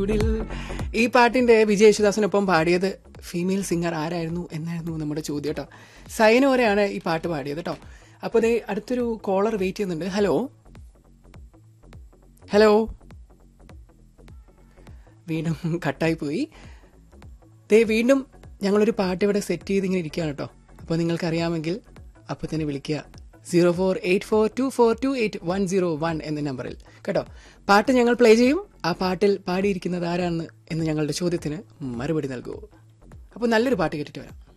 ചൂടിൽ ഈ പാട്ടിന്റെ വിജയ് യേശുദാസിനൊപ്പം പാടിയത് ഫീമെയിൽ സിംഗർ ആരായിരുന്നു എന്നായിരുന്നു നമ്മുടെ ചോദ്യം കേട്ടോ സൈനോരെയാണ് ഈ പാട്ട് പാടിയത് കേട്ടോ അപ്പോൾ ദേ അടുത്തൊരു കോളർ വെയിറ്റ് ചെയ്യുന്നുണ്ട് ഹലോ ഹലോ വീണ്ടും കട്ടായി പോയി ദേ വീണ്ടും ഞങ്ങളൊരു പാട്ട് ഇവിടെ സെറ്റ് ചെയ്ത് ഇങ്ങനെ ഇരിക്കുകയാണ് കേട്ടോ അപ്പോൾ നിങ്ങൾക്കറിയാമെങ്കിൽ അപ്പോൾ തന്നെ വിളിക്കുക zero four eight four two four two eight one zero one എന്ന നമ്പറിൽ കേട്ടോ പാട്ട് ഞങ്ങൾ പ്ലേ ചെയ്യും ആ പാട്ടിൽ പാടിയിരിക്കുന്നത് ആരാണെന്ന് എന്ന് ഞങ്ങളുടെ ചോദ്യത്തിന് മറുപടി നൽകൂ അപ്പോൾ നല്ലൊരു പാട്ട് കേട്ടിട്ട് വരാം